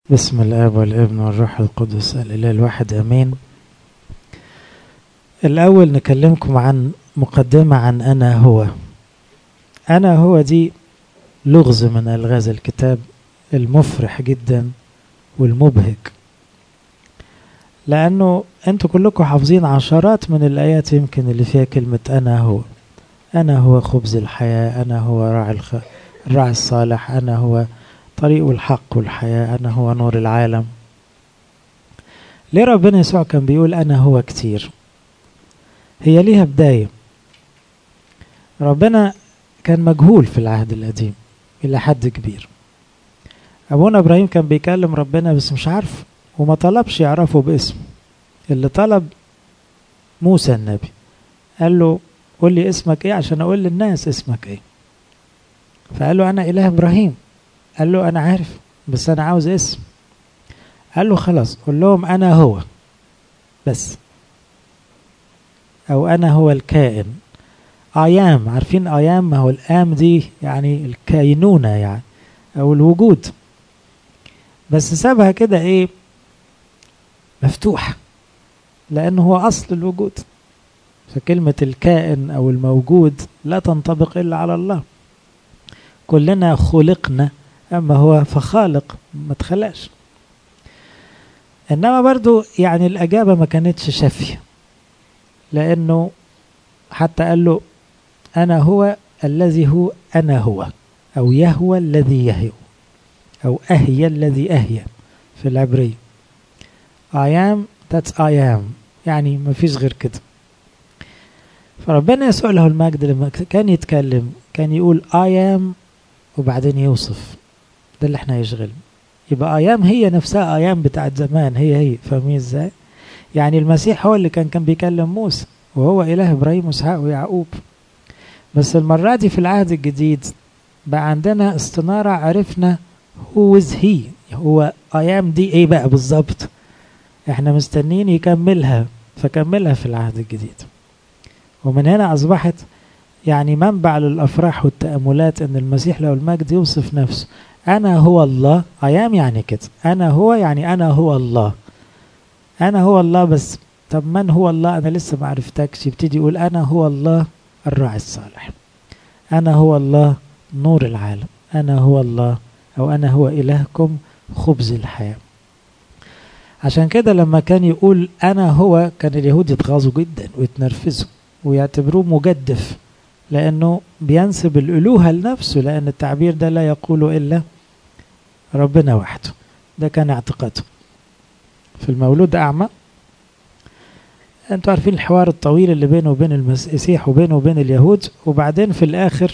بسم الاب والابن والروح القدس الاله الواحد امين الاول نكلمكم عن مقدمه عن انا هو انا هو دي لغز من الغاز الكتاب المفرح جدا والمبهج لانه انتوا كلكم حافظين عشرات من الايات يمكن اللي فيها كلمه انا هو انا هو خبز الحياه انا هو راعي الخ... الراعي الصالح انا هو طريق الحق والحياة أنا هو نور العالم ليه ربنا يسوع كان بيقول أنا هو كتير هي ليها بداية ربنا كان مجهول في العهد القديم إلى حد كبير أبونا إبراهيم كان بيكلم ربنا بس مش عارف وما طلبش يعرفه باسم اللي طلب موسى النبي قال له قول لي اسمك ايه عشان اقول للناس اسمك ايه فقال له انا اله ابراهيم قال له انا عارف بس انا عاوز اسم قال له خلاص قول لهم انا هو بس او انا هو الكائن ايام عارفين ايام ما هو الام دي يعني الكينونة يعني او الوجود بس سابها كده ايه مفتوحة لانه هو اصل الوجود فكلمة الكائن او الموجود لا تنطبق الا على الله كلنا خلقنا أما هو فخالق ما تخلاش إنما برضو يعني الأجابة ما كانتش شافية لأنه حتى قال له أنا هو الذي هو أنا هو أو يهوى الذي يهوى أو أهي الذي أهي في العبرية I am that's I am يعني ما فيش غير كده فربنا يسوع له المجد لما كان يتكلم كان يقول I am وبعدين يوصف ده اللي احنا يشغل يبقى ايام هي نفسها ايام بتاعت زمان هي هي فاهمين ازاي يعني المسيح هو اللي كان كان بيكلم موسى وهو اله ابراهيم واسحاق ويعقوب بس المرة دي في العهد الجديد بقى عندنا استنارة عرفنا هو از هي هو ايام دي ايه بقى بالظبط احنا مستنيين يكملها فكملها في العهد الجديد ومن هنا اصبحت يعني منبع للافراح والتاملات ان المسيح له المجد يوصف نفسه أنا هو الله أيام يعني كده أنا هو يعني أنا هو الله أنا هو الله بس طب من هو الله أنا لسه ما عرفتكش يبتدي يقول أنا هو الله الراعي الصالح أنا هو الله نور العالم أنا هو الله أو أنا هو إلهكم خبز الحياة عشان كده لما كان يقول أنا هو كان اليهود يتغاظوا جدا ويتنرفزوا ويعتبروه مجدف لأنه بينسب الألوهة لنفسه لأن التعبير ده لا يقول إلا ربنا وحده ده كان اعتقاده في المولود أعمى أنتوا عارفين الحوار الطويل اللي بينه وبين المسيح وبينه وبين اليهود وبعدين في الآخر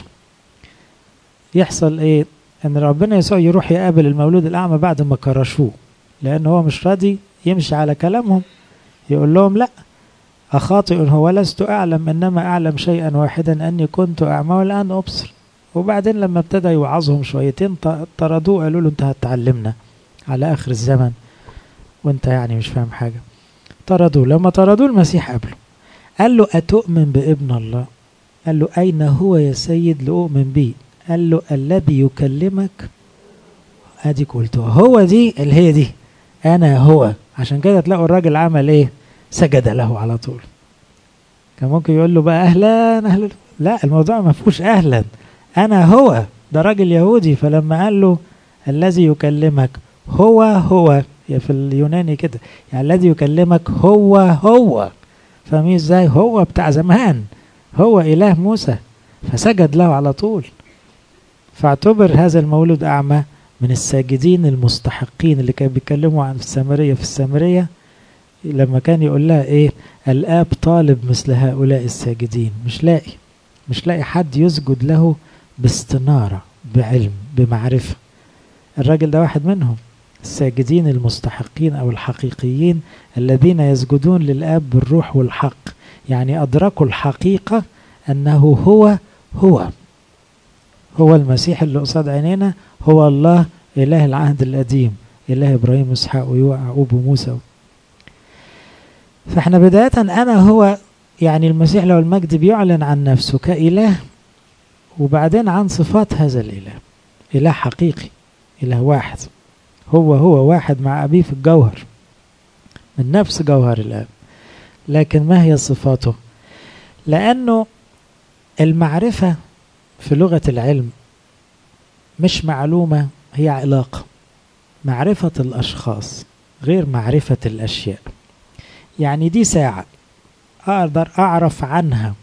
يحصل إيه أن ربنا يسوع يروح يقابل المولود الأعمى بعد ما كرشوه لأن هو مش راضي يمشي على كلامهم يقول لهم لأ أخاطئ هو لست أعلم إنما أعلم شيئا واحدا أني كنت أعمى والآن أبصر وبعدين لما ابتدى يوعظهم شويتين طردوه قالوا له أنت هتعلمنا على آخر الزمن وأنت يعني مش فاهم حاجة طردوه لما طردوه المسيح قبله قال له أتؤمن بابن الله قال له أين هو يا سيد لأؤمن به قال له الذي يكلمك ادي قلت هو دي اللي هي دي انا هو عشان كده تلاقوا الراجل عمل ايه سجد له على طول كان ممكن يقول له بقى اهلا اهلا لا الموضوع ما فيهوش اهلا انا هو ده راجل يهودي فلما قال له الذي يكلمك هو هو يا في اليوناني كده يعني الذي يكلمك هو هو فاهمين ازاي هو بتاع زمان هو اله موسى فسجد له على طول فاعتبر هذا المولود اعمى من الساجدين المستحقين اللي كانوا بيتكلموا عن السامريه في السامريه لما كان يقول لها ايه الاب طالب مثل هؤلاء الساجدين مش لاقي مش لاقي حد يسجد له باستنارة بعلم بمعرفة الراجل ده واحد منهم الساجدين المستحقين او الحقيقيين الذين يسجدون للاب بالروح والحق يعني ادركوا الحقيقة انه هو هو هو المسيح اللي قصاد عينينا هو الله اله العهد القديم اله ابراهيم واسحاق ويعقوب وموسى فاحنا بداية أنا هو يعني المسيح له المجد بيعلن عن نفسه كإله وبعدين عن صفات هذا الإله إله حقيقي إله واحد هو هو واحد مع أبيه في الجوهر من نفس جوهر الآب لكن ما هي صفاته لأنه المعرفة في لغة العلم مش معلومة هي علاقة معرفة الأشخاص غير معرفة الأشياء يعني دي ساعة أقدر أعرف عنها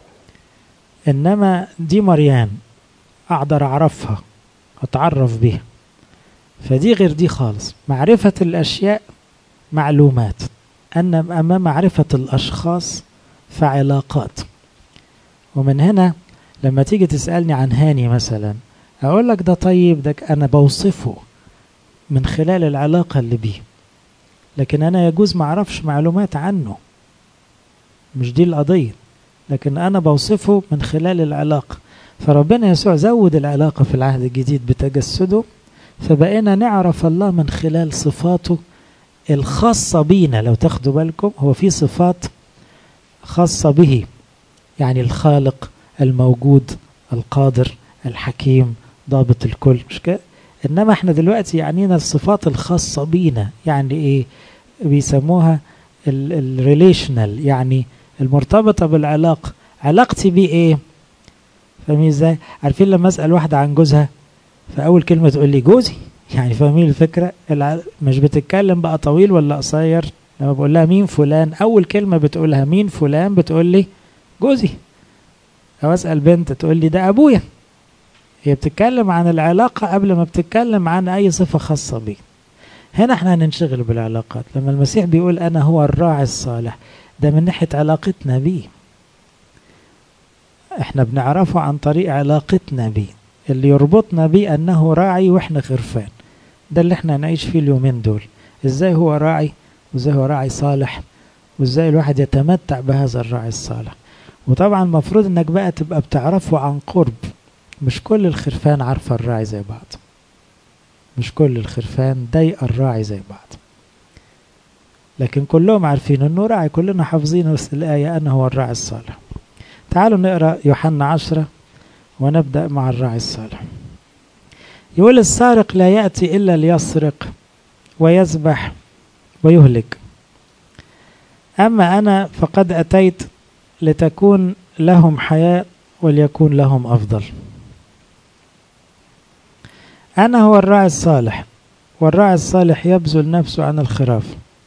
إنما دي مريان أقدر أعرفها أتعرف بيها فدي غير دي خالص معرفة الأشياء معلومات أن أمام معرفة الأشخاص فعلاقات ومن هنا لما تيجي تسألني عن هاني مثلا أقول لك ده طيب ده أنا بوصفه من خلال العلاقة اللي بيه لكن أنا يجوز ما أعرفش معلومات عنه مش دي القضية لكن أنا بوصفه من خلال العلاقة فربنا يسوع زود العلاقة في العهد الجديد بتجسده فبقينا نعرف الله من خلال صفاته الخاصة بينا لو تاخدوا بالكم هو في صفات خاصة به يعني الخالق الموجود القادر الحكيم ضابط الكل مش كده انما احنا دلوقتي يعنينا الصفات الخاصة بينا يعني ايه بيسموها الريليشنال يعني المرتبطة بالعلاقة علاقتي بيه ايه فاهمين ازاي عارفين لما اسأل واحدة عن جوزها فاول كلمة تقول لي جوزي يعني فاهمين الفكرة مش بتتكلم بقى طويل ولا قصير لما بقول لها مين فلان اول كلمة بتقولها مين فلان بتقول لي جوزي او اسأل بنت تقول لي ده ابويا هي بتتكلم عن العلاقة قبل ما بتتكلم عن أي صفة خاصة بيه هنا احنا هننشغل بالعلاقات لما المسيح بيقول أنا هو الراعي الصالح ده من ناحية علاقتنا بيه احنا بنعرفه عن طريق علاقتنا بيه اللي يربطنا بيه أنه راعي وإحنا خرفان ده اللي احنا نعيش فيه اليومين دول ازاي هو راعي وازاي هو راعي صالح وازاي الواحد يتمتع بهذا الراعي الصالح وطبعا المفروض انك بقى تبقى بتعرفه عن قرب مش كل الخرفان عارفة الراعي زي بعض مش كل الخرفان ضايقة الراعي زي بعض لكن كلهم عارفين انه راعي كلنا حافظين الآية أنه هو الراعي الصالح تعالوا نقرأ يوحنا عشرة ونبدأ مع الراعي الصالح يقول السارق لا يأتي إلا ليسرق ويذبح ويهلك أما أنا فقد أتيت لتكون لهم حياة وليكون لهم أفضل أنا هو الراعي الصالح والراعي الصالح يبذل نفسه عن الخراف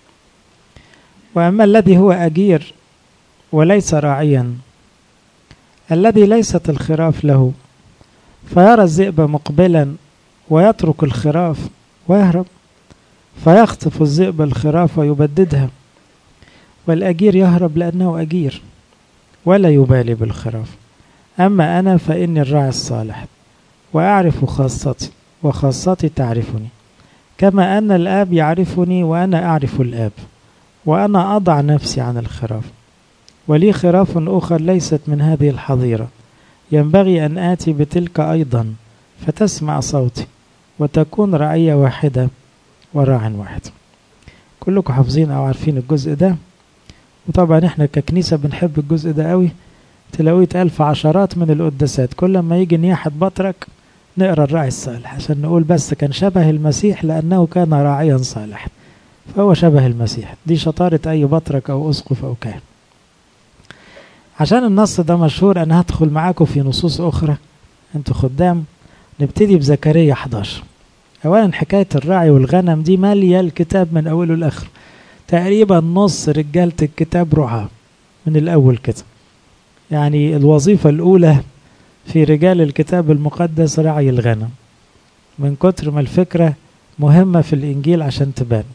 وأما الذي هو أجير وليس راعيا الذي ليست الخراف له فيرى الذئب مقبلا ويترك الخراف ويهرب فيخطف الذئب الخراف ويبددها والأجير يهرب لأنه أجير ولا يبالي بالخراف أما أنا فإني الراعي الصالح وأعرف خاصتي وخاصتي تعرفني كما أن الآب يعرفني وأنا أعرف الآب وأنا أضع نفسي عن الخراف ولي خراف أخر ليست من هذه الحظيرة ينبغي أن آتي بتلك أيضا فتسمع صوتي وتكون رعية واحدة وراع واحد كلكم حافظين أو عارفين الجزء ده وطبعا احنا ككنيسة بنحب الجزء ده قوي تلاقوه يتقال في عشرات من القداسات كل ما يجي نياحة بطرك نقرا الراعي الصالح عشان نقول بس كان شبه المسيح لأنه كان راعيا صالحا فهو شبه المسيح دي شطارة أي بطرك أو أسقف أو كاهن عشان النص ده مشهور أنا هدخل معاكم في نصوص أخرى أنتوا خدام نبتدي بزكريا 11 أولا حكاية الراعي والغنم دي مالية الكتاب من أوله لآخره تقريبا نص رجالة الكتاب رعاة من الأول كده يعني الوظيفة الأولى في رجال الكتاب المقدس رعي الغنم من كتر ما الفكرة مهمة في الإنجيل عشان تبان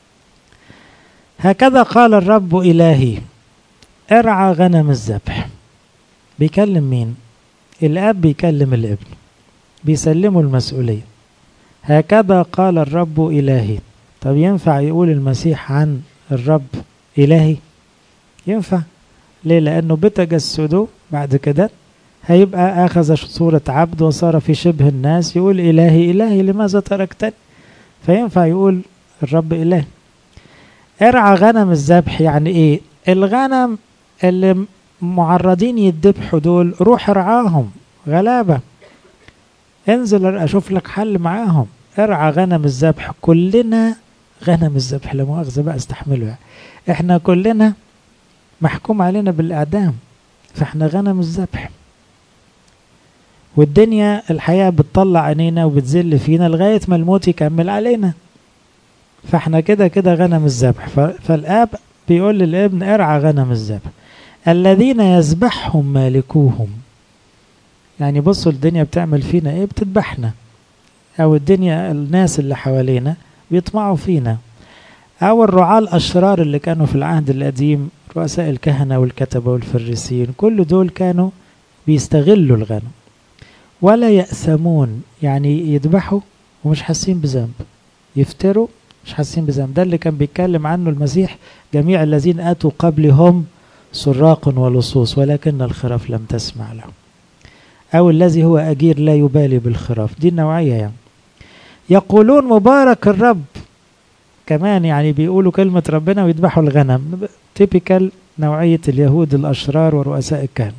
هكذا قال الرب إلهي ارعى غنم الذبح بيكلم مين الأب بيكلم الابن بيسلمه المسؤولية هكذا قال الرب إلهي طب ينفع يقول المسيح عن الرب إلهي ينفع ليه لأنه بتجسده بعد كده هيبقى أخذ صورة عبد وصار في شبه الناس يقول إلهي إلهي لماذا تركتني فينفع يقول الرب إلهي ارعى غنم الذبح يعني إيه الغنم اللي معرضين يدبحوا دول روح ارعاهم غلابة انزل اشوف لك حل معاهم ارعى غنم الذبح كلنا غنم الذبح لا مؤاخذة بقى استحملوا يعني. احنا كلنا محكوم علينا بالإعدام فاحنا غنم الذبح والدنيا الحياة بتطلع عينينا وبتذل فينا لغاية ما الموت يكمل علينا فاحنا كده كده غنم الذبح فالآب بيقول للابن ارعى غنم الذبح الذين يذبحهم مالكوهم يعني بصوا الدنيا بتعمل فينا ايه بتذبحنا او الدنيا الناس اللي حوالينا بيطمعوا فينا او الرعاة الاشرار اللي كانوا في العهد القديم رؤساء الكهنة والكتبة والفريسيين كل دول كانوا بيستغلوا الغنم ولا يأثمون يعني يذبحوا ومش حاسين بذنب يفتروا مش حاسين بذنب ده اللي كان بيتكلم عنه المسيح جميع الذين آتوا قبلهم سراق ولصوص ولكن الخراف لم تسمع له أو الذي هو أجير لا يبالي بالخراف دي النوعية يعني يقولون مبارك الرب كمان يعني بيقولوا كلمة ربنا ويذبحوا الغنم تيبيكال نوعية اليهود الأشرار ورؤساء الكهنة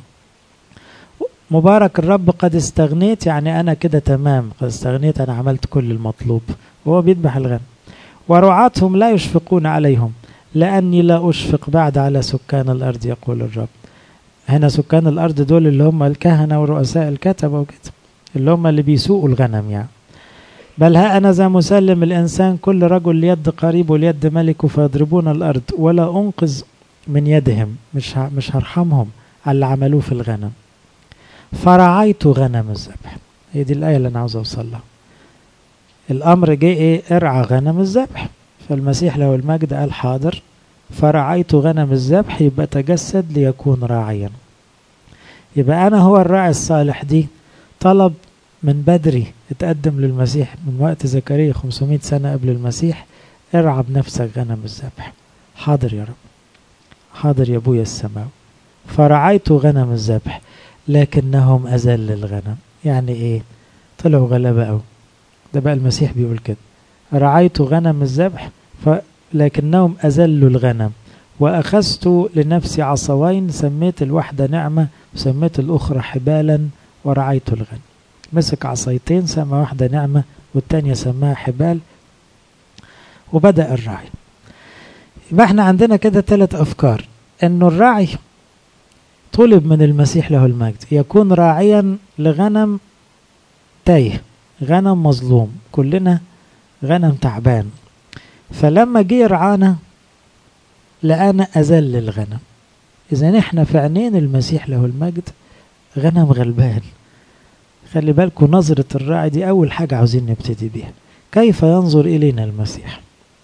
مبارك الرب قد استغنيت يعني أنا كده تمام قد استغنيت أنا عملت كل المطلوب وهو بيذبح الغنم ورعاتهم لا يشفقون عليهم لأني لا أشفق بعد على سكان الأرض يقول الرب هنا سكان الأرض دول اللي هم الكهنة ورؤساء الكتبة وكده اللي هم اللي بيسوقوا الغنم يعني بل ها أنا ذا مسلم الإنسان كل رجل ليد قريب وليد ملكه فيضربون الأرض ولا أنقذ من يدهم مش مش هرحمهم على اللي عملوه في الغنم فرعيت غنم الذبح هي دي الآية اللي أنا عاوز أوصل لها الأمر جه إيه ارعى غنم الذبح فالمسيح له المجد قال حاضر فرعيت غنم الذبح يبقى تجسد ليكون راعيا يبقى أنا هو الراعي الصالح دي طلب من بدري اتقدم للمسيح من وقت زكريا 500 سنة قبل المسيح ارعى بنفسك غنم الذبح حاضر يا رب حاضر يا ابويا السماوي فرعيت غنم الذبح لكنهم أذل الغنم يعني ايه طلعوا غلبة أوي ده بقى المسيح بيقول كده رعيت غنم الذبح لكنهم أذلوا الغنم وأخذت لنفسي عصوين سميت الواحدة نعمة وسميت الأخرى حبالا ورعيت الغنم مسك عصايتين سمى واحدة نعمة والتانية سماها حبال وبدأ الرعي يبقى احنا عندنا كده ثلاث أفكار انه الراعي طلب من المسيح له المجد يكون راعيا لغنم تايه غنم مظلوم كلنا غنم تعبان فلما جه يرعانا لقانا أذل الغنم إذا احنا في عينين المسيح له المجد غنم غلبان خلي بالكم نظرة الراعي دي أول حاجة عاوزين نبتدي بيها كيف ينظر إلينا المسيح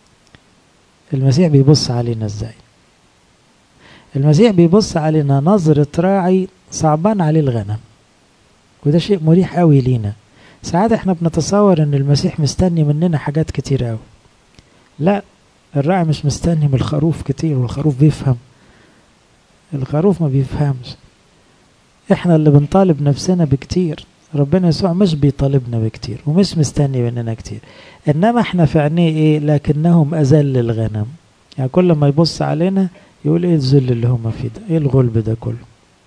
المسيح بيبص علينا ازاي المسيح بيبص علينا نظرة راعي صعبان عليه الغنم وده شيء مريح قوي لينا ساعات احنا بنتصور ان المسيح مستني مننا حاجات كتير قوي لا الراعي مش مستني من الخروف كتير والخروف بيفهم الخروف ما بيفهمش احنا اللي بنطالب نفسنا بكتير ربنا يسوع مش بيطالبنا بكتير ومش مستني مننا كتير انما احنا في عينيه ايه لكنهم اذل الغنم يعني كل ما يبص علينا يقول ايه الذل اللي هم فيه ده ايه الغلب ده كله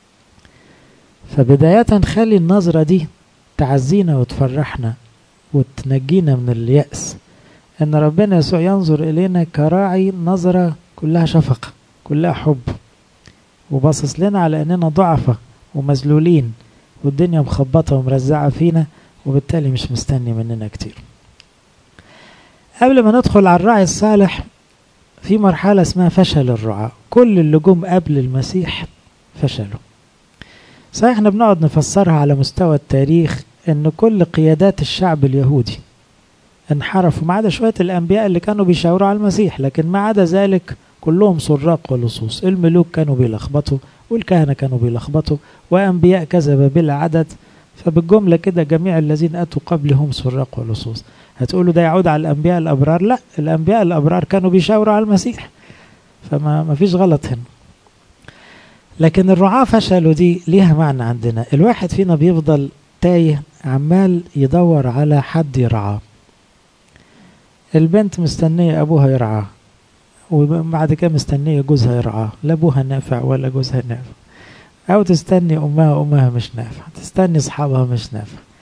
فبداية نخلي النظرة دي تعزينا وتفرحنا وتنجينا من اليأس ان ربنا يسوع ينظر الينا كراعي نظرة كلها شفقة كلها حب وباصص لنا على اننا ضعفة ومذلولين والدنيا مخبطة ومرزعة فينا وبالتالي مش مستني مننا كتير قبل ما ندخل على الراعي الصالح في مرحلة اسمها فشل الرعاة كل اللي جم قبل المسيح فشلوا صحيح احنا بنقعد نفسرها على مستوى التاريخ ان كل قيادات الشعب اليهودي انحرفوا ما عدا شوية الانبياء اللي كانوا بيشاوروا على المسيح لكن ما عدا ذلك كلهم سراق ولصوص الملوك كانوا بيلخبطوا والكهنة كانوا بيلخبطوا وأنبياء كذب بلا عدد فبالجملة كده جميع الذين أتوا قبلهم سراق ولصوص هتقولوا ده يعود على الأنبياء الأبرار لا الأنبياء الأبرار كانوا بيشاوروا على المسيح فما ما فيش غلط هنا لكن الرعاة فشلوا دي ليها معنى عندنا الواحد فينا بيفضل تايه عمال يدور على حد يرعاه البنت مستنية أبوها يرعاه وبعد كده مستنية جوزها يرعاه لا أبوها نافع ولا جوزها نافع أو تستني أمها أمها مش نافع تستني أصحابها مش نافع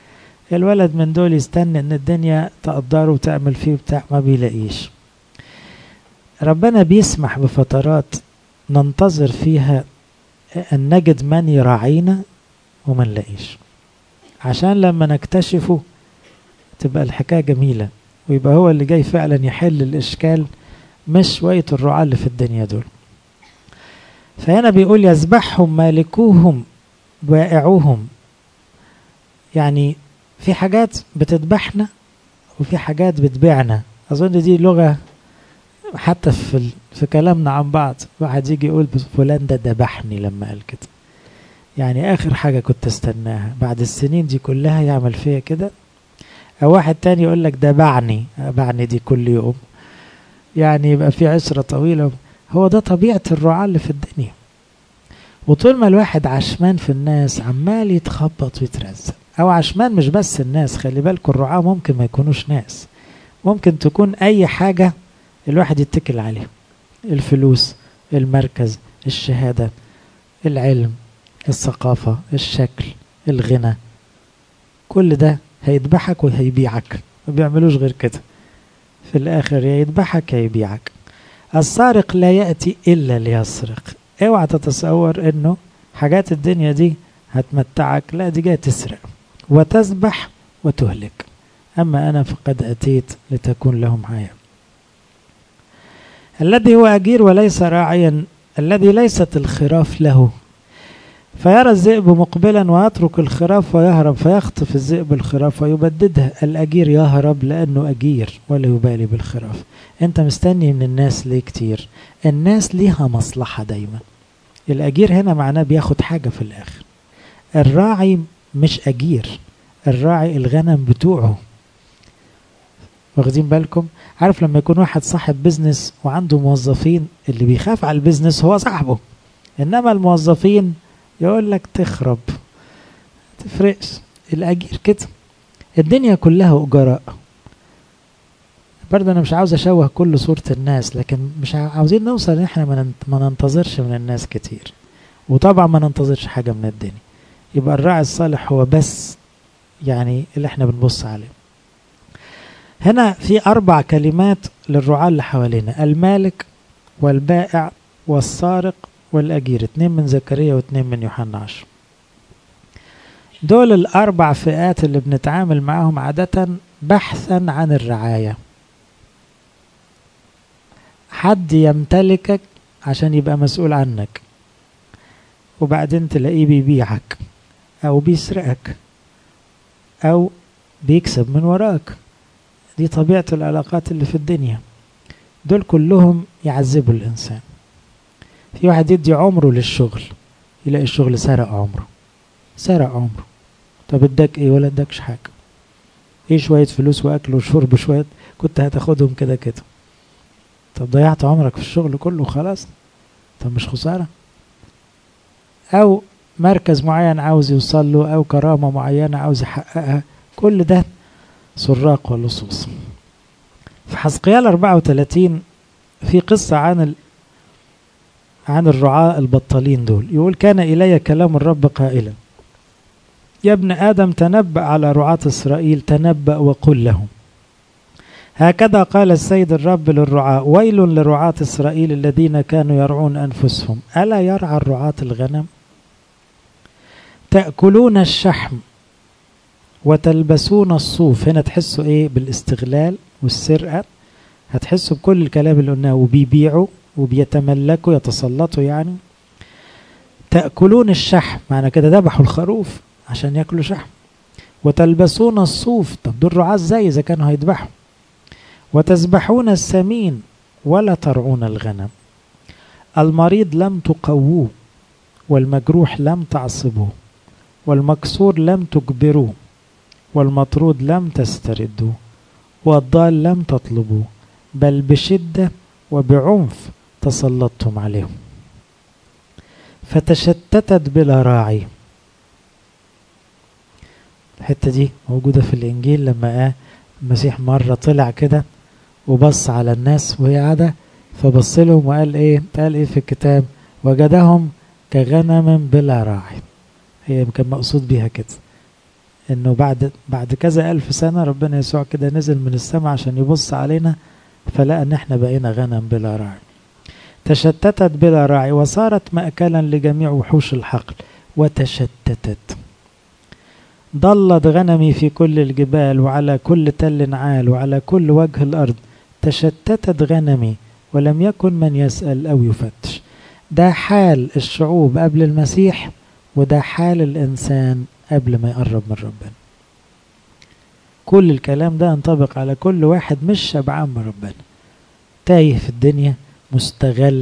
الولد من دول يستنى ان الدنيا تقدره وتعمل فيه بتاع ما بيلاقيش ربنا بيسمح بفترات ننتظر فيها ان نجد من يراعينا وما نلاقيش عشان لما نكتشفه تبقى الحكاية جميلة ويبقى هو اللي جاي فعلا يحل الإشكال مش شوية الرعاة اللي في الدنيا دول فهنا بيقول يذبحهم مالكوهم بائعوهم يعني في حاجات بتذبحنا وفي حاجات بتبيعنا أظن دي لغة حتى في في كلامنا عن بعض واحد يجي يقول فلان ده ذبحني لما قال كده يعني آخر حاجة كنت استناها بعد السنين دي كلها يعمل فيا كده أو واحد تاني يقول لك ده باعني باعني دي كل يوم يعني يبقى في عشرة طويلة هو ده طبيعة الرعاة اللي في الدنيا وطول ما الواحد عشمان في الناس عمال يتخبط ويترزق أو عشمان مش بس الناس خلي بالكم الرعاة ممكن ما يكونوش ناس ممكن تكون أي حاجة الواحد يتكل عليها الفلوس المركز الشهادة العلم الثقافة الشكل الغنى كل ده هيذبحك وهيبيعك ما بيعملوش غير كده في الآخر يا يذبحك يا يبيعك السارق لا يأتي إلا ليسرق اوعى تتصور انه حاجات الدنيا دي هتمتعك لا دي جاية تسرق وتذبح وتهلك أما أنا فقد أتيت لتكون لهم حياة الذي هو أجير وليس راعيا الذي ليست الخراف له فيرى الذئب مقبلا ويترك الخراف ويهرب فيخطف الذئب الخراف ويبددها الأجير يهرب لأنه أجير ولا يبالي بالخراف أنت مستني من الناس ليه كتير الناس ليها مصلحة دايما الأجير هنا معناه بياخد حاجة في الآخر الراعي مش أجير الراعي الغنم بتوعه واخدين بالكم عارف لما يكون واحد صاحب بيزنس وعنده موظفين اللي بيخاف على البيزنس هو صاحبه انما الموظفين يقول لك تخرب تفرقش الاجير كده الدنيا كلها اجراء برضه انا مش عاوز اشوه كل صورة الناس لكن مش عاوزين نوصل ان احنا ما ننتظرش من الناس كتير وطبعا ما ننتظرش حاجة من الدنيا يبقى الراعي الصالح هو بس يعني اللي احنا بنبص عليه هنا في أربع كلمات للرعاة اللي حوالينا المالك والبائع والسارق والأجير اتنين من زكريا واتنين من يوحنا عشر دول الأربع فئات اللي بنتعامل معاهم عادة بحثا عن الرعاية حد يمتلكك عشان يبقى مسؤول عنك وبعدين تلاقيه بيبيعك أو بيسرقك أو بيكسب من وراك دي طبيعة العلاقات اللي في الدنيا دول كلهم يعذبوا الإنسان في واحد يدي عمره للشغل يلاقي الشغل سرق عمره سرق عمره طب اداك ايه ولا اداكش حاجة ايه شوية فلوس واكل وشرب شوية كنت هتاخدهم كده كده طب ضيعت عمرك في الشغل كله خلاص طب مش خسارة او مركز معين عاوز يوصل له او كرامة معينة عاوز يحققها كل ده سراق ولصوص في حزقيال 34 في قصة عن ال... عن الرعاة البطالين دول يقول كان إلي كلام الرب قائلا يا ابن آدم تنبأ على رعاة إسرائيل تنبأ وقل لهم هكذا قال السيد الرب للرعاة ويل لرعاة إسرائيل الذين كانوا يرعون أنفسهم ألا يرعى الرعاة الغنم تأكلون الشحم وتلبسون الصوف هنا تحسوا ايه بالاستغلال والسرقة هتحسوا بكل الكلام اللي قلناه وبيبيعوا وبيتملكوا يتسلطوا يعني تأكلون الشحم معنى كده ذبحوا الخروف عشان ياكلوا شحم وتلبسون الصوف طب دول رعاة ازاي اذا كانوا هيذبحوا وتذبحون السمين ولا ترعون الغنم المريض لم تقووه والمجروح لم تعصبوه والمكسور لم تجبروه والمطرود لم تستردوه والضال لم تطلبوه بل بشدة وبعنف تسلطتم عليهم فتشتتت بلا راعي الحتة دي موجودة في الإنجيل لما آه المسيح مرة طلع كده وبص على الناس وهي قاعدة فبص لهم وقال إيه قال إيه في الكتاب وجدهم كغنم بلا راعي هي كان مقصود بيها كده انه بعد بعد كذا الف سنة ربنا يسوع كده نزل من السماء عشان يبص علينا فلقى ان احنا بقينا غنم بلا راعي تشتتت بلا راعي وصارت مأكلا لجميع وحوش الحقل وتشتتت ضلت غنمي في كل الجبال وعلى كل تل عال وعلى كل وجه الأرض تشتتت غنمي ولم يكن من يسأل أو يفتش ده حال الشعوب قبل المسيح وده حال الإنسان قبل ما يقرب من ربنا كل الكلام ده ينطبق على كل واحد مش شبعان من ربنا تايه في الدنيا مستغل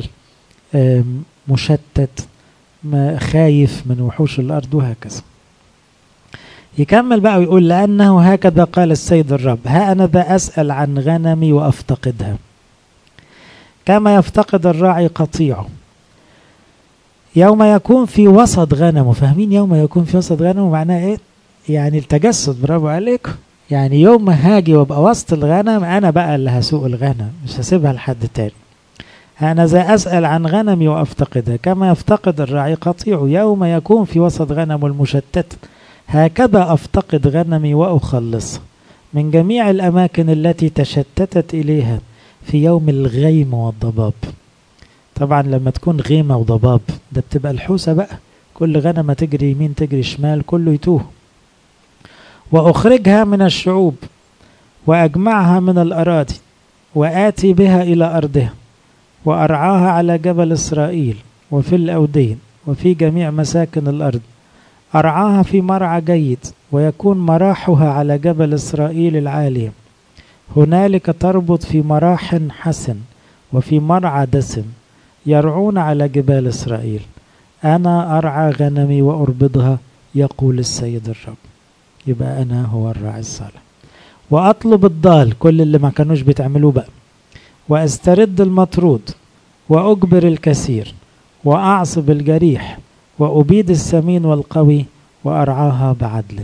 مشتت خايف من وحوش الأرض وهكذا يكمل بقى ويقول لأنه هكذا قال السيد الرب ها أنا ذا أسأل عن غنمي وأفتقدها كما يفتقد الراعي قطيعه يوم يكون في وسط غنمه فاهمين يوم يكون في وسط غنمه معناه ايه يعني التجسد برافو عليكم يعني يوم ما هاجي وابقى وسط الغنم انا بقى اللي هسوق الغنم مش هسيبها لحد تاني أنا ذا أسأل عن غنمي وأفتقدها كما يفتقد الراعي قطيعه يوم يكون في وسط غنم المشتت هكذا أفتقد غنمي وأخلصها من جميع الأماكن التي تشتتت إليها في يوم الغيم والضباب طبعا لما تكون غيمة وضباب ده بتبقى الحوسة بقى كل غنمة تجري يمين تجري شمال كله يتوه وأخرجها من الشعوب وأجمعها من الأراضي وآتي بها إلى أرضها وأرعاها على جبل إسرائيل وفي الأودين وفي جميع مساكن الأرض أرعاها في مرعى جيد ويكون مراحها على جبل إسرائيل العالي هنالك تربط في مراح حسن وفي مرعى دسم يرعون على جبال إسرائيل أنا أرعى غنمي وأربضها يقول السيد الرب يبقى أنا هو الراعي الصالح وأطلب الضال كل اللي ما كانوش بيتعملوه بقى وأسترد المطرود وأجبر الكثير وأعصب الجريح وأبيد السمين والقوي وأرعاها بعدل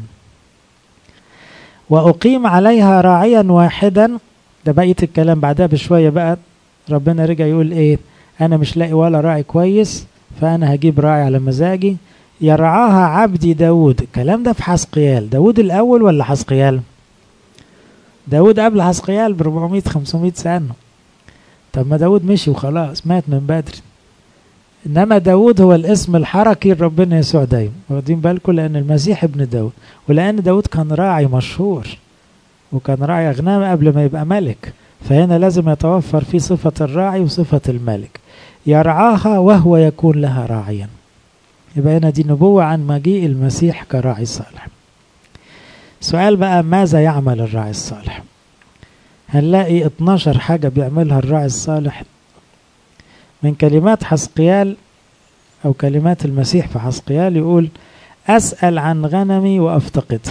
وأقيم عليها راعيا واحدا ده بقية الكلام بعدها بشوية بقى ربنا رجع يقول إيه أنا مش لاقي ولا راعي كويس فأنا هجيب راعي على مزاجي يرعاها عبدي داود الكلام ده في حسقيال داود الأول ولا حسقيال داود قبل حسقيال ب 400 500 سنة طب ما داود مشي وخلاص مات من بدري انما داود هو الاسم الحركي لربنا يسوع دايما واخدين بالكم لان المسيح ابن داود ولان داود كان راعي مشهور وكان راعي اغنام قبل ما يبقى ملك فهنا لازم يتوفر فيه صفة الراعي وصفة الملك يرعاها وهو يكون لها راعيا يبقى هنا دي نبوة عن مجيء المسيح كراعي صالح سؤال بقى ماذا يعمل الراعي الصالح هنلاقي 12 حاجة بيعملها الراعي الصالح من كلمات حسقيال أو كلمات المسيح في حسقيال يقول أسأل عن غنمي وأفتقد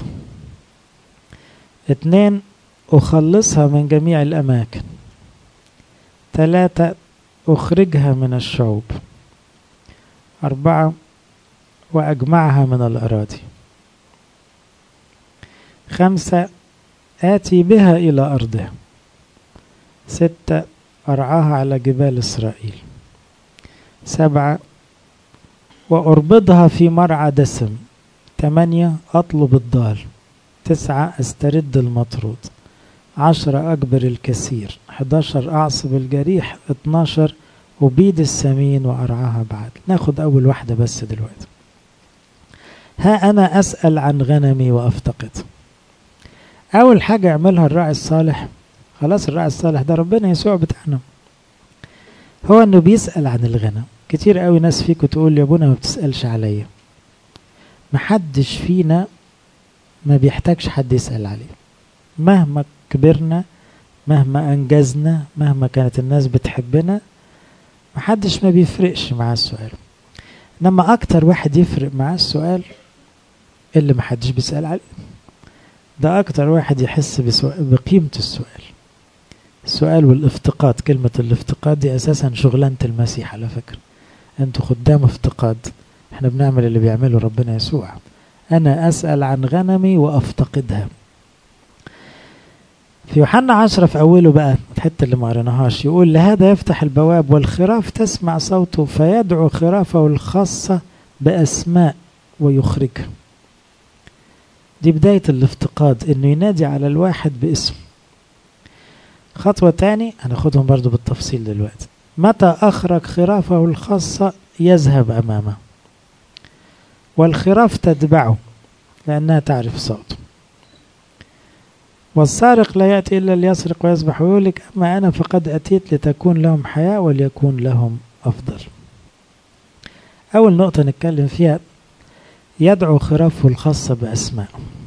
اثنين أخلصها من جميع الأماكن ثلاثة أخرجها من الشعوب أربعة وأجمعها من الأراضي خمسة آتي بها إلى أرضها ستة أرعاها على جبال إسرائيل سبعة وأربضها في مرعى دسم ثمانية أطلب الضال تسعة أسترد المطرود عشرة أجبر الكثير 11 أعصب الجريح 12 أبيد السمين وأرعاها بعد ناخد أول واحدة بس دلوقتي ها أنا أسأل عن غنمي وأفتقد أول حاجة يعملها الراعي الصالح خلاص الراعي الصالح ده ربنا يسوع بتاعنا هو انه بيسأل عن الغنم كتير قوي ناس فيكم تقول يا ابونا ما بتسألش عليا محدش فينا ما بيحتاجش حد يسأل عليه مهما كبرنا مهما أنجزنا مهما كانت الناس بتحبنا محدش ما بيفرقش مع السؤال انما اكتر واحد يفرق مع السؤال اللي محدش بيسأل عليه ده اكتر واحد يحس بقيمة السؤال السؤال والافتقاد كلمة الافتقاد دي اساسا شغلانة المسيح على فكرة انتوا خدام افتقاد احنا بنعمل اللي بيعمله ربنا يسوع انا اسأل عن غنمي وافتقدها في يوحنا عشرة في أوله بقى الحتة اللي ما قريناهاش يقول لهذا يفتح البواب والخراف تسمع صوته فيدعو خرافه الخاصة بأسماء ويخرجها دي بداية الافتقاد انه ينادي على الواحد باسم خطوة تاني هناخدهم برضو بالتفصيل دلوقتي متى أخرج خرافه الخاصة يذهب أمامه والخراف تتبعه لأنها تعرف صوته والسارق لا يأتي إلا ليسرق ويسبح ويهلك أما أنا فقد أتيت لتكون لهم حياة وليكون لهم أفضل أول نقطة نتكلم فيها يدعو خرافه الخاصة بأسماء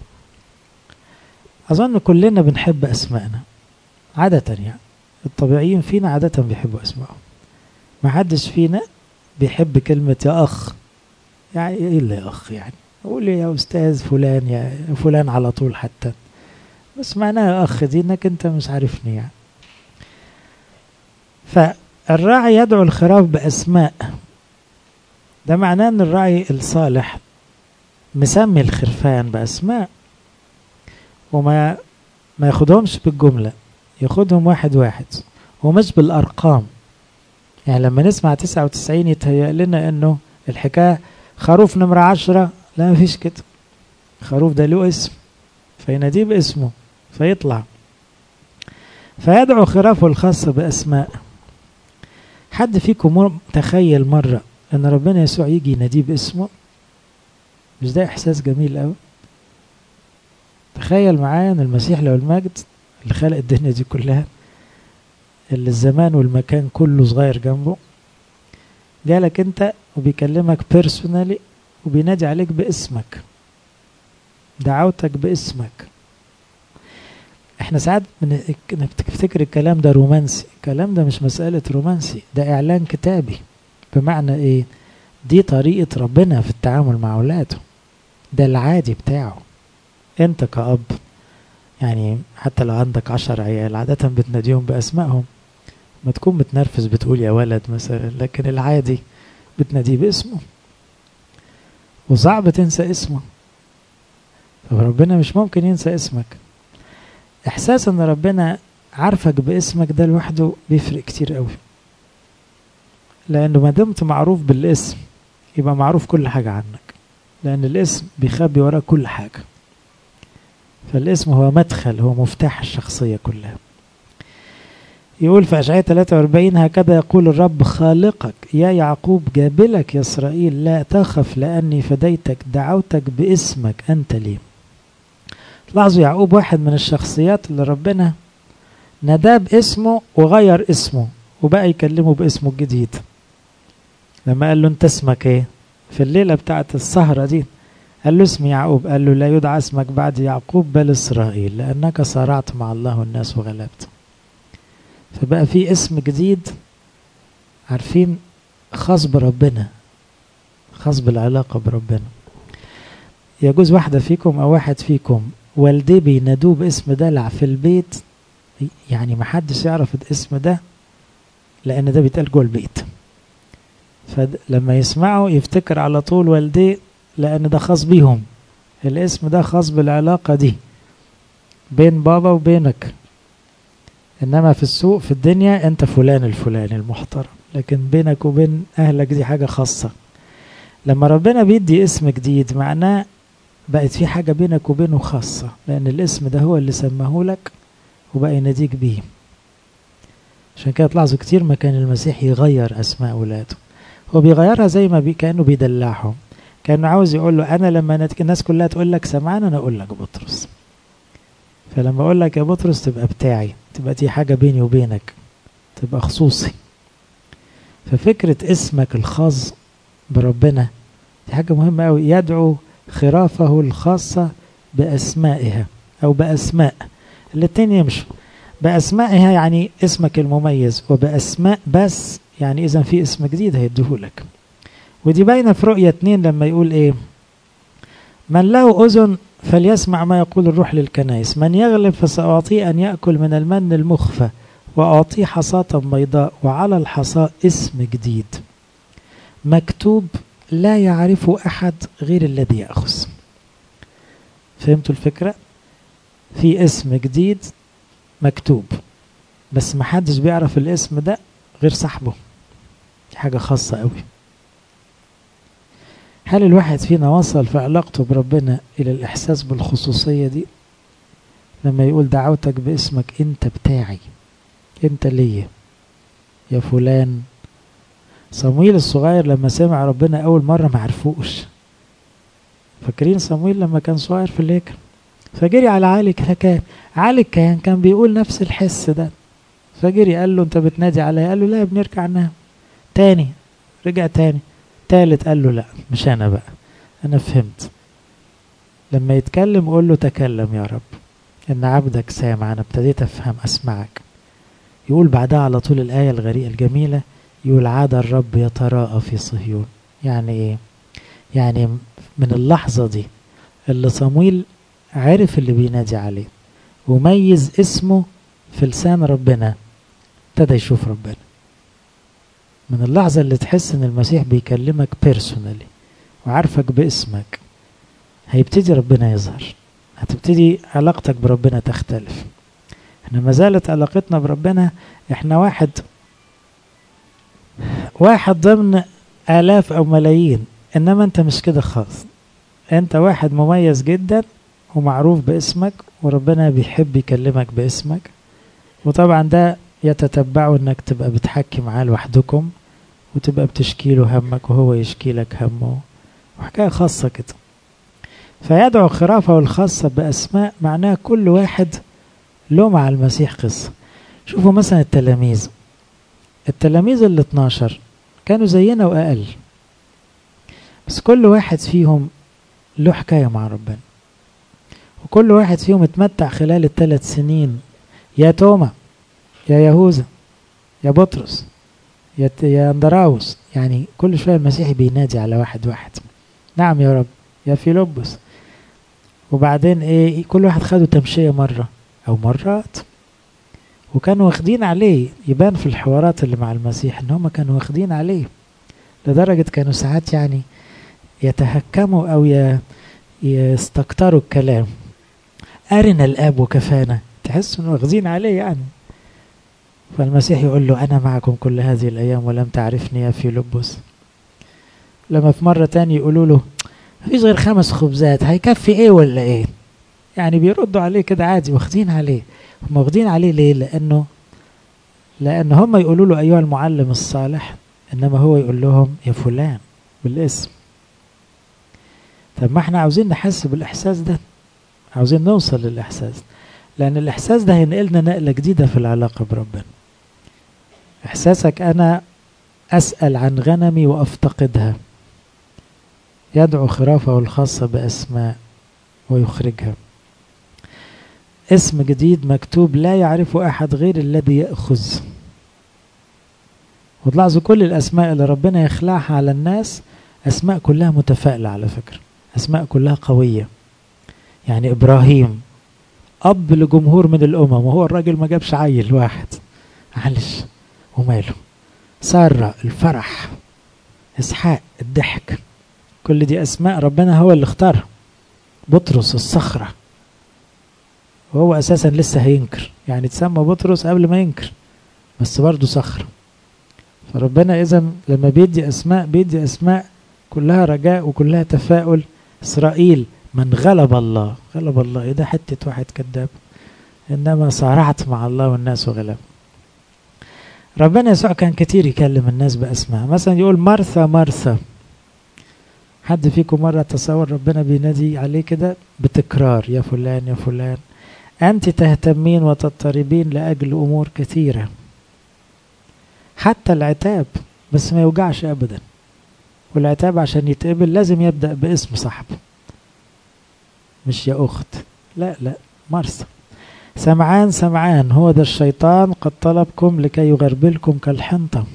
أظن كلنا بنحب أسماءنا عادة يعني الطبيعيين فينا عادة بيحبوا أسمائهم ما حدش فينا بيحب كلمة يا أخ يعني إيه اللي يا أخ يعني قول يا أستاذ فلان يا فلان على طول حتى بس معناها أخ دي إنك أنت مش عارفني يعني فالراعي يدعو الخراف بأسماء ده معناه إن الراعي الصالح مسمي الخرفان بأسماء وما ما ياخدهمش بالجملة ياخدهم واحد واحد ومش بالأرقام يعني لما نسمع تسعة وتسعين يتهيأ لنا إنه الحكاية خروف نمرة عشرة لا مفيش كده خروف ده له اسم فيناديه باسمه فيطلع فيدعو خرافه الخاصة بأسماء حد فيكم تخيل مرة أن ربنا يسوع يجي يناديه باسمه مش ده إحساس جميل أوي تخيل معايا أن المسيح له المجد اللي خلق الدنيا دي كلها اللي الزمان والمكان كله صغير جنبه جالك انت وبيكلمك بيرسونالي وبينادي عليك باسمك دعوتك باسمك احنا ساعات بنفتكر الكلام ده رومانسي الكلام ده مش مسألة رومانسي ده اعلان كتابي بمعنى ايه دي طريقة ربنا في التعامل مع اولاده ده العادي بتاعه انت كأب يعني حتى لو عندك عشر عيال عادة بتناديهم بأسمائهم ما تكون متنرفز بتقول يا ولد مثلا لكن العادي بتناديه باسمه وصعب تنسى اسمه فربنا مش ممكن ينسى اسمك احساس ان ربنا عارفك باسمك ده لوحده بيفرق كتير قوي لانه ما دمت معروف بالاسم يبقى معروف كل حاجة عنك لان الاسم بيخبي وراه كل حاجة فالاسم هو مدخل هو مفتاح الشخصية كلها يقول في أشعية 43 هكذا يقول الرب خالقك يا يعقوب جابلك يا إسرائيل لا تخف لأني فديتك دعوتك باسمك أنت لي لاحظوا يعقوب واحد من الشخصيات اللي ربنا ناداه باسمه وغير اسمه وبقى يكلمه باسمه الجديد لما قال له انت اسمك ايه في الليلة بتاعت السهرة دي قال له اسمي يعقوب قال له لا يدعى اسمك بعد يعقوب بل إسرائيل لأنك صارعت مع الله والناس وغلبت فبقى في اسم جديد عارفين خاص بربنا خاص بالعلاقة بربنا يجوز واحدة فيكم أو واحد فيكم والديه بينادوه باسم دلع في البيت يعني محدش يعرف الاسم ده لأن ده بيتقال جوه البيت فلما يسمعه يفتكر على طول والديه لأن ده خاص بيهم الاسم ده خاص بالعلاقة دي بين بابا وبينك انما في السوق في الدنيا انت فلان الفلاني المحترم لكن بينك وبين اهلك دي حاجة خاصة لما ربنا بيدي اسم جديد معناه بقت في حاجة بينك وبينه خاصة لان الاسم ده هو اللي سماه لك وبقى يناديك بيه عشان كده تلاحظوا كتير ما كان المسيح يغير اسماء اولاده هو بيغيرها زي ما بي كانه بيدلعهم كانه عاوز يقول له انا لما الناس كلها تقول لك سمعان انا اقول لك بطرس فلما اقول لك يا بطرس تبقى بتاعي تبقى دي حاجة بيني وبينك تبقى خصوصي ففكرة اسمك الخاص بربنا دي حاجة مهمة أوي يدعو خرافه الخاصة بأسمائها أو بأسماء الاتنين يمشوا بأسمائها يعني اسمك المميز وبأسماء بس يعني إذا في اسم جديد هيديهولك ودي باينة في رؤية اتنين لما يقول إيه من له أذن فليسمع ما يقول الروح للكنائس من يغلب فسأعطيه أن يأكل من المن المخفى وأعطيه حصاة بيضاء وعلى الحصاة اسم جديد مكتوب لا يعرفه أحد غير الذي يأخذ فهمتوا الفكرة؟ في اسم جديد مكتوب بس محدش بيعرف الاسم ده غير صاحبه دي حاجة خاصة قوي هل الواحد فينا وصل في علاقته بربنا إلى الإحساس بالخصوصية دي لما يقول دعوتك باسمك أنت بتاعي أنت ليا يا فلان صمويل الصغير لما سمع ربنا أول مرة ما عرفوش فاكرين صمويل لما كان صغير في الهيكل فجري على علي الكاهن علي الكاهن كان بيقول نفس الحس ده فجري قال له انت بتنادي عليا قال له لا يا ابني اركع نام تاني رجع تاني تالت قال له لا مش انا بقى انا فهمت لما يتكلم قول له تكلم يا رب ان عبدك سامع انا ابتديت افهم اسمعك يقول بعدها على طول الايه الغريبه الجميله يقول عاد الرب يتراءى في صهيون يعني ايه يعني من اللحظه دي اللي صمويل عرف اللي بينادي عليه وميز اسمه في لسان ربنا ابتدى يشوف ربنا من اللحظة اللي تحس ان المسيح بيكلمك بيرسونالي وعارفك باسمك هيبتدي ربنا يظهر هتبتدي علاقتك بربنا تختلف احنا ما زالت علاقتنا بربنا احنا واحد واحد ضمن آلاف أو ملايين إنما أنت مش كده خالص أنت واحد مميز جدا ومعروف باسمك وربنا بيحب يكلمك باسمك وطبعا ده يتتبعه انك تبقى بتحكي معاه لوحدكم وتبقى بتشكي له همك وهو يشكي لك همه وحكاية خاصة كده فيدعو خرافه الخاصة بأسماء معناها كل واحد له مع المسيح قصة شوفوا مثلا التلاميذ التلاميذ ال 12 كانوا زينا وأقل بس كل واحد فيهم له حكاية مع ربنا وكل واحد فيهم اتمتع خلال الثلاث سنين يا توما يا يهوذا يا بطرس يا يا اندراوس يعني كل شويه المسيح بينادي على واحد واحد نعم يا رب يا فيلبس وبعدين ايه كل واحد خده تمشيه مره او مرات وكانوا واخدين عليه يبان في الحوارات اللي مع المسيح ان هم كانوا واخدين عليه لدرجه كانوا ساعات يعني يتهكموا او يستكتروا الكلام أرنا الآب وكفانا تحس إنه واخذين عليه يعني فالمسيح يقول له أنا معكم كل هذه الأيام ولم تعرفني يا فيلبس لما في مرة تاني يقولوا له مفيش غير خمس خبزات هيكفي إيه ولا إيه يعني بيردوا عليه كده عادي واخدين عليه هم واخدين عليه ليه لأنه لأن هم يقولوا له أيها المعلم الصالح إنما هو يقول لهم يا فلان بالاسم طب ما احنا عاوزين نحس بالإحساس ده عاوزين نوصل للإحساس لأن الإحساس ده هينقلنا نقلة جديدة في العلاقة بربنا إحساسك أنا أسأل عن غنمي وأفتقدها يدعو خرافه الخاصة بأسماء ويخرجها اسم جديد مكتوب لا يعرفه أحد غير الذي يأخذ وتلاحظوا كل الأسماء اللي ربنا يخلعها على الناس أسماء كلها متفائلة على فكرة أسماء كلها قوية يعني إبراهيم أب لجمهور من الأمم وهو الراجل ما جابش عيل واحد معلش وماله سارة الفرح إسحاق الضحك كل دي أسماء ربنا هو اللي اختارها بطرس الصخرة وهو أساسا لسه هينكر يعني تسمى بطرس قبل ما ينكر بس برضه صخرة فربنا إذا لما بيدي أسماء بيدي أسماء كلها رجاء وكلها تفاؤل إسرائيل من غلب الله غلب الله إيه ده حتة واحد كذاب إنما صارعت مع الله والناس وغلب ربنا يسوع كان كتير يكلم الناس بأسماء مثلا يقول مرثا مرثا حد فيكم مرة تصور ربنا بينادي عليه كده بتكرار يا فلان يا فلان أنت تهتمين وتضطربين لأجل أمور كثيرة حتى العتاب بس ما يوجعش أبدا والعتاب عشان يتقبل لازم يبدأ باسم صاحبه مش يا أخت لا لا مرسى سمعان سمعان هو ده الشيطان قد طلبكم لكي يغربلكم كالحنطة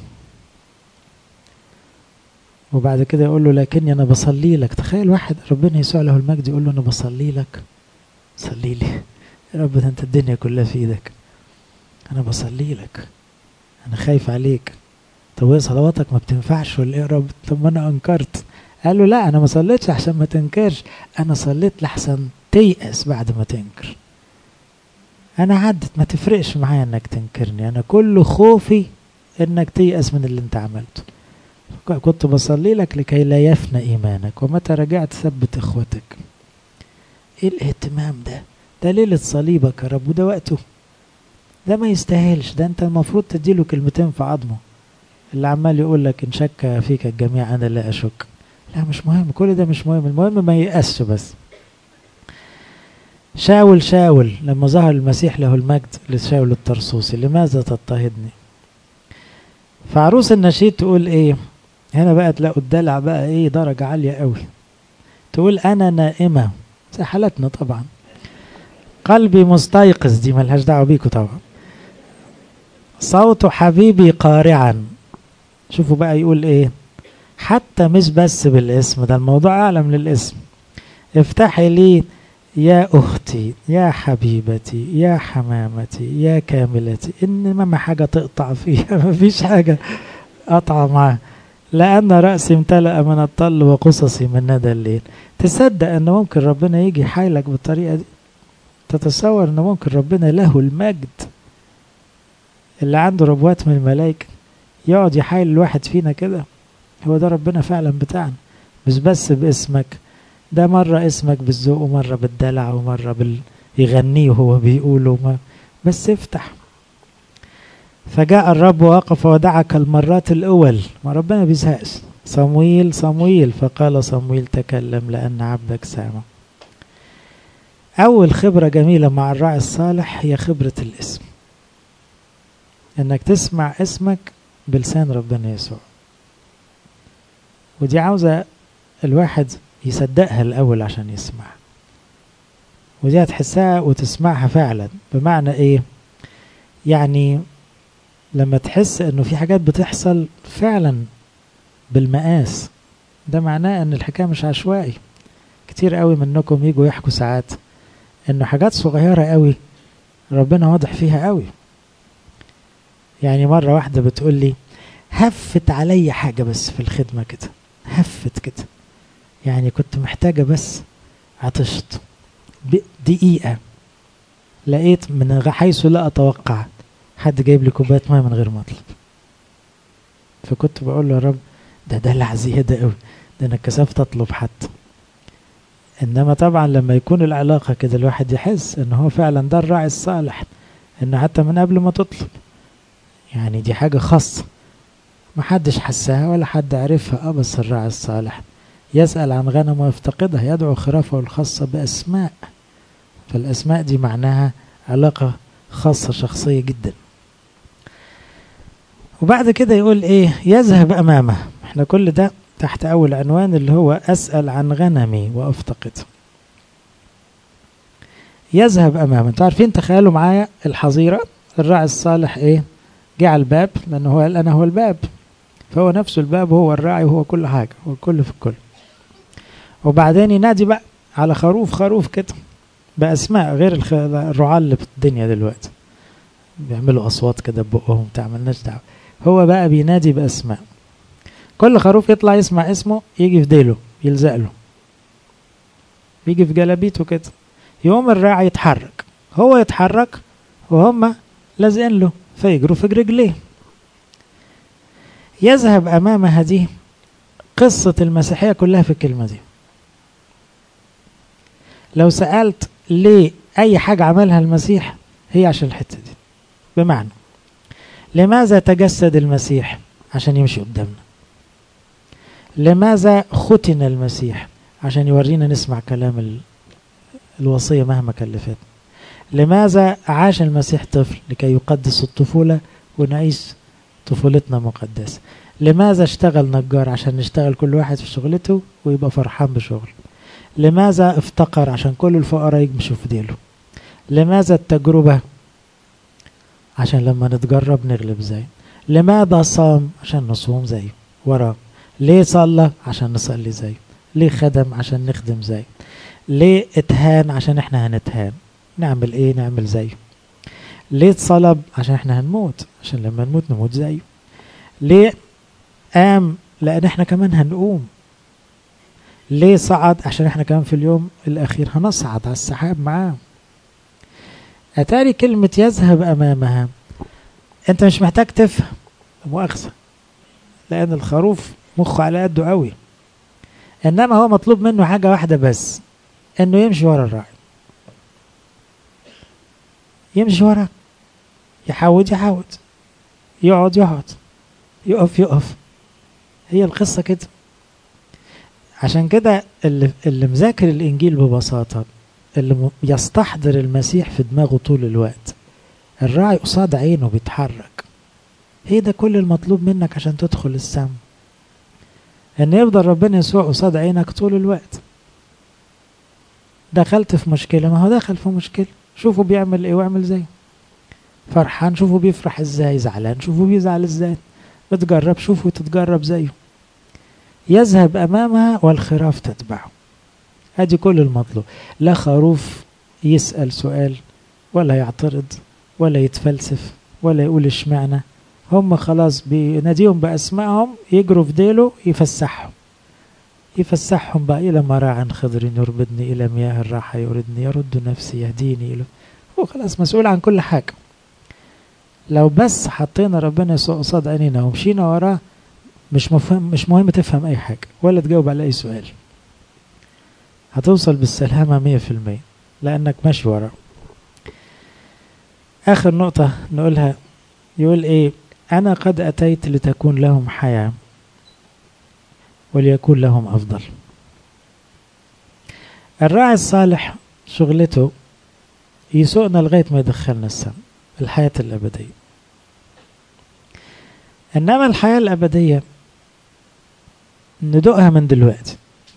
وبعد كده يقول له لكني أنا بصلي لك تخيل واحد ربنا يسوع له المجد يقول له أنا بصلي لك صلي لي يا رب ده أنت الدنيا كلها في إيدك أنا بصلي لك أنا خايف عليك طب ايه صلواتك ما بتنفعش ولا ايه يا رب طب ما انا انكرت قال له لا انا ما صليتش عشان ما تنكرش انا صليت لحسن تيأس بعد ما تنكر انا عدت ما تفرقش معايا انك تنكرني انا كل خوفي انك تيأس من اللي انت عملته كنت بصلي لك لكي لا يفنى إيمانك ومتى رجعت ثبت إخوتك إيه الاهتمام ده ده ليلة صليبك يا رب وده وقته ده ما يستاهلش ده أنت المفروض تديله كلمتين في عظمه اللي عمال يقول لك إن شك فيك الجميع أنا لا أشك لا مش مهم كل ده مش مهم المهم ما ييأسش بس شاول شاول لما ظهر المسيح له المجد لشاول الطرسوسي لماذا تضطهدني فعروس النشيد تقول ايه هنا بقى تلاقوا الدلع بقى ايه درجة عالية قوي تقول انا نائمة زي حالتنا طبعا قلبي مستيقظ دي ملهاش دعوة بيكوا طبعا صوت حبيبي قارعا شوفوا بقى يقول ايه حتى مش بس بالاسم ده الموضوع اعلى من الاسم افتحي لي يا أختي يا حبيبتي يا حمامتي يا كاملتي إن ما حاجة تقطع فيها ما فيش حاجة قطع معاه لأن رأسي امتلأ من الطل وقصصي من ندى الليل تصدق أن ممكن ربنا يجي حايلك بالطريقة دي تتصور أن ممكن ربنا له المجد اللي عنده ربوات من الملائكة يقعد يحايل الواحد فينا كده هو ده ربنا فعلا بتاعنا مش بس باسمك ده مرة اسمك بالذوق ومرة بالدلع ومرة بال... يغنيه وهو بيقوله ما بس افتح فجاء الرب وقف ودعك المرات الأول ما ربنا بيزهقش صمويل صمويل فقال صمويل تكلم لأن عبدك سامع أول خبرة جميلة مع الراعي الصالح هي خبرة الاسم إنك تسمع اسمك بلسان ربنا يسوع ودي عاوزة الواحد يصدقها الأول عشان يسمع ودي هتحسها وتسمعها فعلا بمعنى إيه يعني لما تحس إنه في حاجات بتحصل فعلا بالمقاس ده معناه إن الحكاية مش عشوائي كتير قوي منكم يجوا يحكوا ساعات إنه حاجات صغيرة قوي ربنا واضح فيها قوي يعني مرة واحدة بتقول لي هفت علي حاجة بس في الخدمة كده هفت كده يعني كنت محتاجة بس عطشت دقيقة لقيت من حيث لا أتوقع حد جايب لي كوباية مية من غير ما أطلب فكنت بقول له يا رب ده دلع زيادة قوي ده أنا كسفت أطلب حتى إنما طبعا لما يكون العلاقة كده الواحد يحس إن هو فعلا ده الراعي الصالح إن حتى من قبل ما تطلب يعني دي حاجة خاصة محدش حسها ولا حد عرفها اه بس الراعي الصالح يسأل عن غنم ويفتقدها يدعو خرافه الخاصة بأسماء فالأسماء دي معناها علاقة خاصة شخصية جدا وبعد كده يقول ايه يذهب أمامه احنا كل ده تحت أول عنوان اللي هو أسأل عن غنمي وأفتقد يذهب أمامه انتوا عارفين تخيلوا معايا الحظيرة الراعي الصالح ايه جه على الباب لأنه هو قال أنا هو الباب فهو نفسه الباب هو الراعي وهو كل حاجة هو الكل في الكل وبعدين ينادي بقى على خروف خروف كده بأسماء غير الرعاة اللي في الدنيا دلوقتي بيعملوا أصوات كده ببقهم بتاع ملناش دعوة هو بقى بينادي بأسماء كل خروف يطلع يسمع اسمه يجي في ديله يلزق له يجي في جلابيته كده يقوم الراعي يتحرك هو يتحرك وهم لازقين له فيجروا في رجليه يذهب أمامها دي قصة المسيحية كلها في الكلمة دي لو سألت ليه أي حاجة عملها المسيح هي عشان الحتة دي بمعنى لماذا تجسد المسيح عشان يمشي قدامنا لماذا ختن المسيح عشان يورينا نسمع كلام ال... الوصية مهما كلفتنا لماذا عاش المسيح طفل لكي يقدس الطفولة ونعيش طفولتنا مقدسة لماذا اشتغل نجار عشان نشتغل كل واحد في شغلته ويبقى فرحان بشغله لماذا افتقر عشان كل الفقراء يمشوا في ديله لماذا التجربة عشان لما نتجرب نغلب زيه لماذا صام عشان نصوم زيه وراه ليه صلى عشان نصلي زيه ليه خدم عشان نخدم زيه ليه اتهان عشان احنا هنتهان نعمل ايه نعمل زيه ليه اتصلب عشان احنا هنموت عشان لما نموت نموت زيه ليه قام لان احنا كمان هنقوم ليه صعد عشان احنا كمان في اليوم الاخير هنصعد على السحاب معاه اتاري كلمة يذهب امامها انت مش محتاج تفهم مؤاخذة لان الخروف مخه على قده قوي انما هو مطلوب منه حاجة واحدة بس انه يمشي ورا الراعي يمشي ورا يحاول يحاول يقعد يقعد يقف يقف هي القصة كده عشان كده اللي, اللي مذاكر الإنجيل ببساطة اللي يستحضر المسيح في دماغه طول الوقت الراعي قصاد عينه بيتحرك هي ده كل المطلوب منك عشان تدخل السم ان يفضل ربنا يسوع قصاد عينك طول الوقت دخلت في مشكلة ما هو دخل في مشكلة شوفوا بيعمل ايه واعمل زيه فرحان شوفوا بيفرح ازاي زعلان شوفوا بيزعل ازاي بتجرب شوفوا تتجرب زيه يذهب امامها والخراف تتبعه ادي كل المطلوب لا خروف يسأل سؤال ولا يعترض ولا يتفلسف ولا يقول اشمعنى هم خلاص بيناديهم بأسمائهم يجروا في ديله يفسحهم يفسحهم بقى إلى مراع خضر يربدني إلى مياه الراحة يردني يرد نفسي يهديني إلى هو خلاص مسؤول عن كل حاجة لو بس حطينا ربنا يسوع قصاد عينينا ومشينا وراه مش مفهم مش مهم تفهم أي حاجة ولا تجاوب على أي سؤال هتوصل بالسلامة مية في المية لأنك ماشي وراه آخر نقطة نقولها يقول إيه أنا قد أتيت لتكون لهم حياة وليكون لهم أفضل الراعي الصالح شغلته يسوقنا لغاية ما يدخلنا السم الحياة الأبدية إنما الحياة الأبدية ندوقها من دلوقتي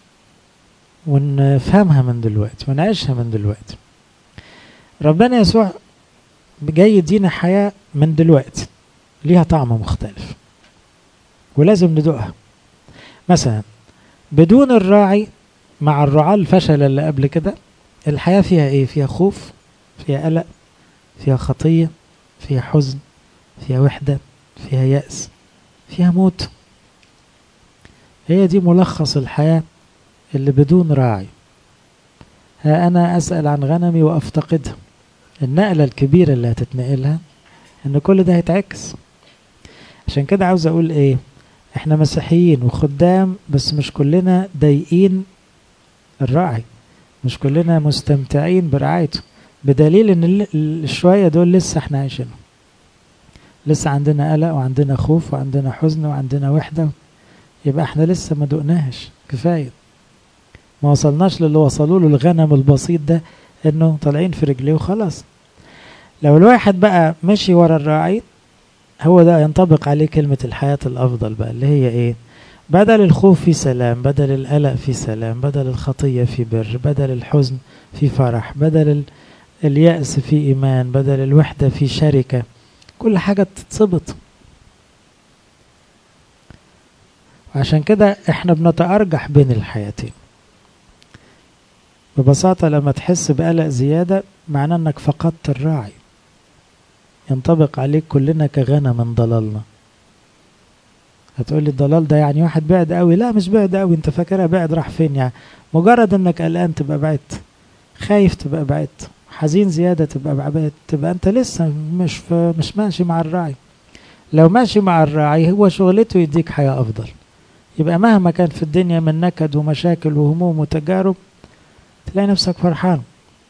ونفهمها من دلوقتي ونعيشها من دلوقتي ربنا يسوع جاي يدينا حياة من دلوقتي ليها طعم مختلف ولازم ندوقها مثلا بدون الراعي مع الرعاة الفشل اللي قبل كده الحياة فيها ايه فيها خوف فيها قلق فيها خطية فيها حزن فيها وحدة فيها يأس فيها موت هي دي ملخص الحياة اللي بدون راعي ها أنا أسأل عن غنمي وأفتقدها النقلة الكبيرة اللي هتتنقلها إن كل ده هيتعكس عشان كده عاوز أقول إيه إحنا مسيحيين وخدام بس مش كلنا ضايقين الراعي مش كلنا مستمتعين برعايته بدليل إن الشوية دول لسه إحنا عايشينهم لسه عندنا قلق وعندنا خوف وعندنا حزن وعندنا وحدة يبقى احنا لسه ما دقناهش كفاية ما وصلناش للي وصلوا له الغنم البسيط ده انه طالعين في رجليه وخلاص لو الواحد بقى مشي ورا الراعي هو ده ينطبق عليه كلمة الحياة الأفضل بقى اللي هي إيه بدل الخوف في سلام بدل القلق في سلام بدل الخطية في بر بدل الحزن في فرح بدل اليأس في إيمان بدل الوحدة في شركة كل حاجة تتظبط وعشان كده احنا بنتأرجح بين الحياتين ببساطة لما تحس بقلق زيادة معناه انك فقدت الراعي ينطبق عليك كلنا كغنم ضللنا هتقول لي الضلال ده يعني واحد بعد قوي لا مش بعد قوي انت فاكرها بعد راح فين يعني مجرد انك قلقان تبقى بعدت خايف تبقى بعدت حزين زيادة تبقى بعدت تبقى انت لسه مش في مش ماشي مع الراعي لو ماشي مع الراعي هو شغلته يديك حياة افضل يبقى مهما كان في الدنيا من نكد ومشاكل وهموم وتجارب تلاقي نفسك فرحان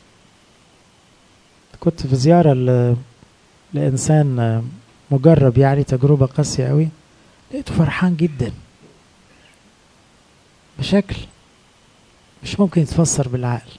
كنت في زيارة لإنسان مجرب يعني تجربة قاسية قوي لقيته فرحان جدا بشكل مش ممكن يتفسر بالعقل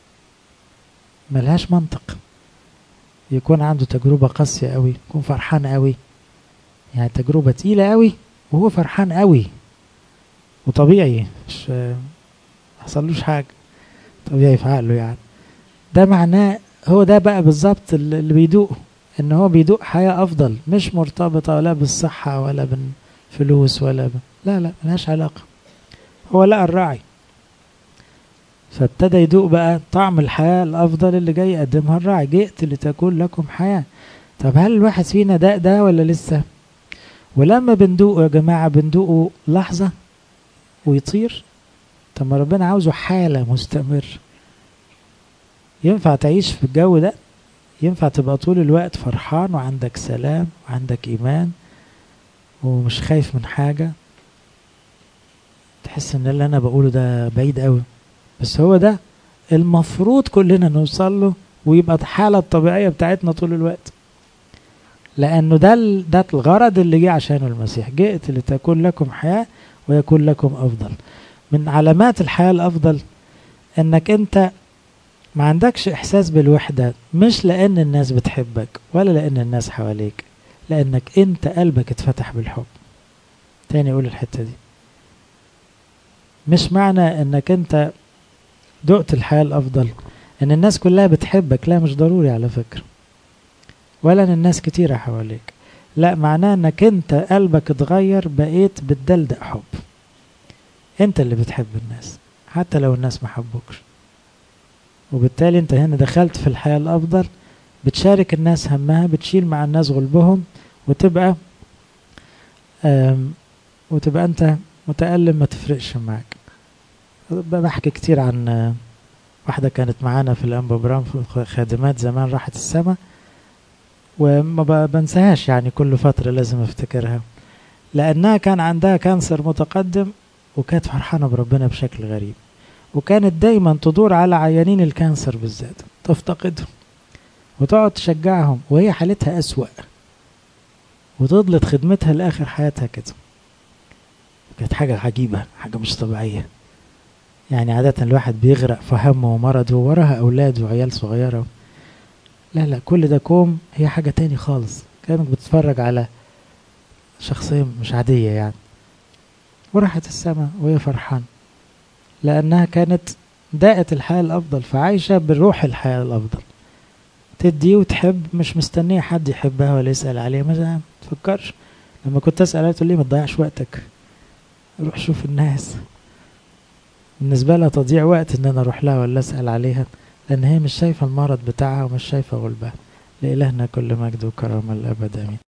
ملهاش منطق يكون عنده تجربة قاسية قوي يكون فرحان قوي يعني تجربة تقيلة قوي وهو فرحان قوي وطبيعي مش حصلوش حاجة طبيعي في عقله يعني ده معناه هو ده بقى بالظبط اللي بيدوقه ان هو بيدوق حياة افضل مش مرتبطة ولا بالصحة ولا بالفلوس ولا ب... لا لا ملهاش علاقة هو لقى الراعي فابتدى يدوق بقى طعم الحياة الافضل اللي جاي يقدمها الراعي جئت لتكون لكم حياة طب هل الواحد فينا ده ده ولا لسه ولما بندوقه يا جماعة بندوقه لحظة ويطير طب ما ربنا عاوزه حالة مستمر ينفع تعيش في الجو ده ينفع تبقى طول الوقت فرحان وعندك سلام وعندك إيمان ومش خايف من حاجة تحس ان اللي انا بقوله ده بعيد قوي بس هو ده المفروض كلنا نوصل له ويبقى الحالة الطبيعية بتاعتنا طول الوقت لأنه ده ال- ده الغرض اللي جه عشانه المسيح جئت لتكون لكم حياة ويكون لكم أفضل من علامات الحياة الأفضل إنك أنت ما عندكش إحساس بالوحدة مش لأن الناس بتحبك ولا لأن الناس حواليك لأنك أنت قلبك اتفتح بالحب تاني أقول الحتة دي مش معنى إنك أنت دقت الحياة الأفضل إن الناس كلها بتحبك لا مش ضروري على فكرة ولا إن الناس كتيرة حواليك لا معناه إنك أنت قلبك اتغير بقيت بتدلدق حب أنت اللي بتحب الناس حتى لو الناس ما حبوكش وبالتالي أنت هنا دخلت في الحياة الأفضل بتشارك الناس همها بتشيل مع الناس غلبهم وتبقى آم، وتبقى أنت متألم ما تفرقش معاك بحكي كتير عن آه، واحدة كانت معانا في الأنبا برام في خادمات زمان راحت السما وما ب- بنساهاش يعني كل فترة لازم افتكرها لأنها كان عندها كانسر متقدم وكانت فرحانة بربنا بشكل غريب وكانت دايما تدور على عيانين الكانسر بالذات تفتقدهم وتقعد تشجعهم وهي حالتها أسوأ وتضلت خدمتها لآخر حياتها كده كانت حاجة عجيبة حاجة مش طبيعية يعني عادة الواحد بيغرق في همه ومرضه ووراها أولاد وعيال صغيرة لا لا كل ده كوم هي حاجة تاني خالص كانت بتتفرج على شخصية مش عادية يعني وراحت السماء وهي فرحان لأنها كانت داءت الحياة الأفضل فعايشة بالروح الحياة الأفضل تدي وتحب مش مستنية حد يحبها ولا يسأل عليها ما تفكرش لما كنت أسأل قالت لي ما تضيعش وقتك روح شوف الناس بالنسبة لها تضييع وقت إن أنا أروح لها ولا أسأل عليها لأن هي مش شايفة المرض بتاعها ومش شايفة غلبها لإلهنا كل مجد وكرامة الأبد آمين